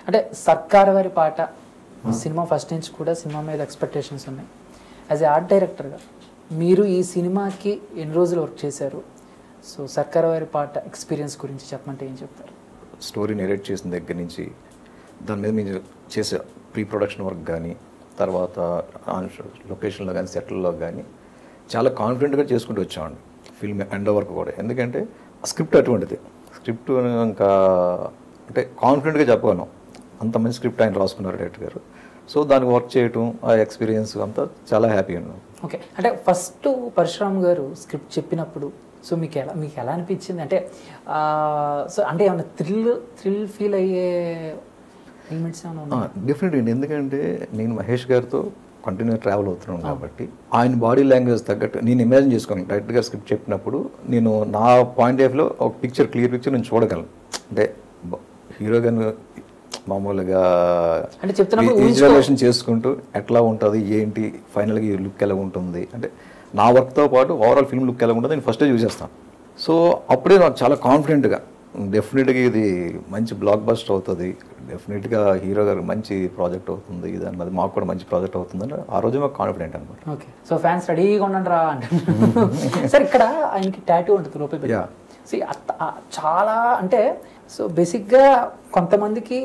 అంటే సర్కార్ వారి పాట సినిమా ఫస్ట్ నుంచి కూడా సినిమా మీద ఎక్స్పెక్టేషన్స్ ఉన్నాయి యాజ్ ఏ ఆర్ట్ డైరెక్టర్గా మీరు ఈ సినిమాకి ఎన్ని రోజులు వర్క్ చేశారు సో సర్కార్ వారి పాట ఎక్స్పీరియన్స్ గురించి చెప్పమంటే ఏం చెప్తారు స్టోరీ నెరేట్ చేసిన దగ్గర నుంచి దాని మీద మీరు చేసే ప్రీ ప్రొడక్షన్ వర్క్ కానీ తర్వాత లొకేషన్లో కానీ సెటిల్లో కానీ చాలా కాన్ఫిడెంట్గా చేసుకుంటూ వచ్చామండి ఫిల్మ్ ఎండ్ వరకు కూడా ఎందుకంటే స్క్రిప్ట్ అటువంటిది స్క్రిప్ట్ ఇంకా అంటే కాన్ఫిడెంట్గా చెప్పగలం అంత మంచి స్క్రిప్ట్ ఆయన రాసుకున్నారు డైరెక్టర్ గారు సో దానికి వర్క్ చేయటం ఆ ఎక్స్పీరియన్స్ అంతా చాలా హ్యాపీగా ఉన్నాం ఓకే అంటే ఫస్ట్ పరశురామ్ గారు స్క్రిప్ట్ చెప్పినప్పుడు సో మీకు ఎలా మీకు ఎలా అనిపించింది అంటే ఆ, సో అంటే ఏమైనా థ్రిల్ థ్రిల్ ఫీల్ అయ్యే ఎలిమెంట్స్ ఏమైనా ఉన్నాయి డెఫినెట్ అండి ఎందుకంటే నేను మహేష్ గారితో కంటిన్యూ ట్రావెల్ అవుతున్నాను కాబట్టి ఆయన బాడీ లాంగ్వేజ్ తగ్గట్టు నేను ఇమాజిన్ చేసుకోను డైరెక్ట్ గారు స్క్రిప్ట్ చెప్పినప్పుడు నేను నా పాయింట్ ఆఫ్లో ఒక పిక్చర్ క్లియర్ పిక్చర్ నేను చూడగలను అంటే హీరో గారిని మామూలుగా అంటే చెప్తున్నప్పుడు విజువలైజేషన్ చేసుకుంటూ ఎట్లా ఉంటుంది ఏంటి ఫైనల్గా ఈ లుక్ ఎలా ఉంటుంది అంటే నా వర్క్తో పాటు ఓవరాల్ ఫిల్మ్ లుక్ ఎలా ఉంటుంది నేను ఫస్టే చూసేస్తాను సో అప్పుడే నాకు చాలా కాన్ఫిడెంట్గా డెఫినెట్గా ఇది మంచి బ్లాక్ బస్టర్ అవుతుంది డెఫినెట్గా హీరో గారు మంచి ప్రాజెక్ట్ అవుతుంది ఇది అన్నది మాకు కూడా మంచి ప్రాజెక్ట్ అవుతుందని ఆ రోజు మాకు కాన్ఫిడెంట్ అనమాట ఓకే సో ఫ్యాన్స్ రెడీగా ఉండండి రా అంటే సార్ ఇక్కడ ఆయనకి టాటూ ఉంటుంది రూపాయి Yeah. సి చాలా అంటే సో బేసిక్గా కొంతమందికి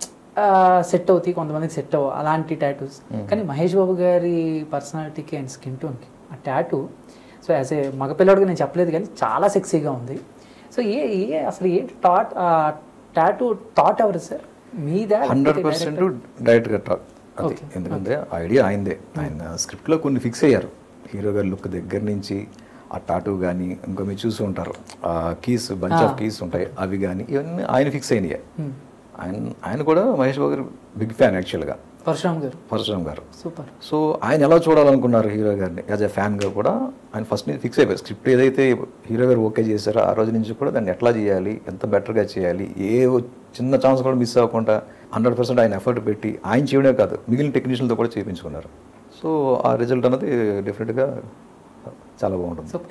సెట్ అవుతాయి కొంతమందికి సెట్ అవ్వ అలాంటి టాటూస్ కానీ మహేష్ బాబు గారి పర్సనాలిటీకి అండ్ స్కిన్ టోన్కి ఆ టాటూ సో యాజ్ ఏ మగపిల్లడిగా నేను చెప్పలేదు కానీ చాలా సెక్సీగా ఉంది సో ఏ ఏ అసలు ఏంటి థాట్ టాటూ థాట్ ఎవరు సార్ మీదా హండ్రెడ్ పర్సెంట్ డైరెక్ట్గా టాక్ అది Okay. ఎందుకంటే ఐడియా ఆయనదే ఆయన స్క్రిప్ట్లో కొన్ని ఫిక్స్ అయ్యారు హీరో గారి లుక్ దగ్గర నుంచి ఆ టాటూ కానీ ఇంకా మీరు చూసి ఉంటారు ఆ కీస్ బంచ్ ఆఫ్ కీస్ ఉంటాయి అవి కానీ ఇవన్నీ ఆయన ఫిక్స్ అయినాయి ఆయన ఆయన కూడా మహేష్ బాబు గారు బిగ్ ఫ్యాన్ యాక్చువల్గా పరశురామ్ గారు పరశురామ్ గారు సూపర్ సో ఆయన ఎలా చూడాలనుకున్నారు హీరో గారిని యాజ్ ఎ ఫ్యాన్గా కూడా ఆయన ఫస్ట్ నుంచి ఫిక్స్ అయిపోయారు స్క్రిప్ట్ ఏదైతే హీరో గారు ఓకే చేశారో ఆ రోజు నుంచి కూడా దాన్ని ఎట్లా చేయాలి ఎంత బెటర్గా చేయాలి ఏ చిన్న ఛాన్స్ కూడా మిస్ అవ్వకుండా హండ్రెడ్ పర్సెంట్ ఆయన ఎఫర్ట్ పెట్టి ఆయన చేయడమే కాదు మిగిలిన టెక్నీషియన్తో కూడా చేయించుకున్నారు సో ఆ రిజల్ట్ అనేది డెఫినెట్గా చాలా బాగుంటుంది సో